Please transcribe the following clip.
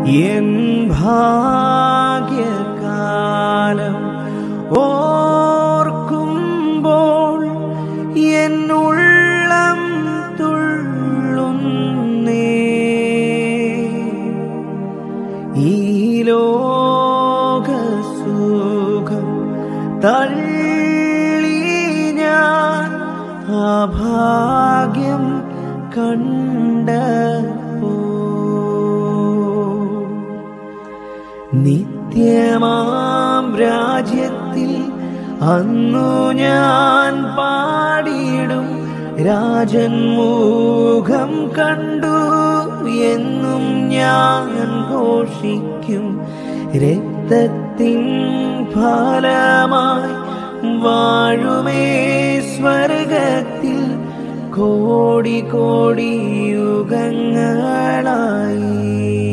N ഭാഗ്യകാലം ഓർക്കുമ്പോൾ എന്നുള്ളം തുള്ളുന്നേ ഈ ലോകസുഖം തള്ളി ഞാൻ ആ ഭാഗ്യം കണ്ടപ്പോ നിത്യമാം രാജ്യത്തിൽ അന്നു ഞാൻ പാടിയിടും രാജൻ മുഖം കണ്ടു എന്നും ഞാൻ ഘോഷിക്കും രക്തത്തിൻ ഫലമായി വാഴുമേ സ്വർഗത്തിൽ കോടി കോടി യുഗങ്ങളായി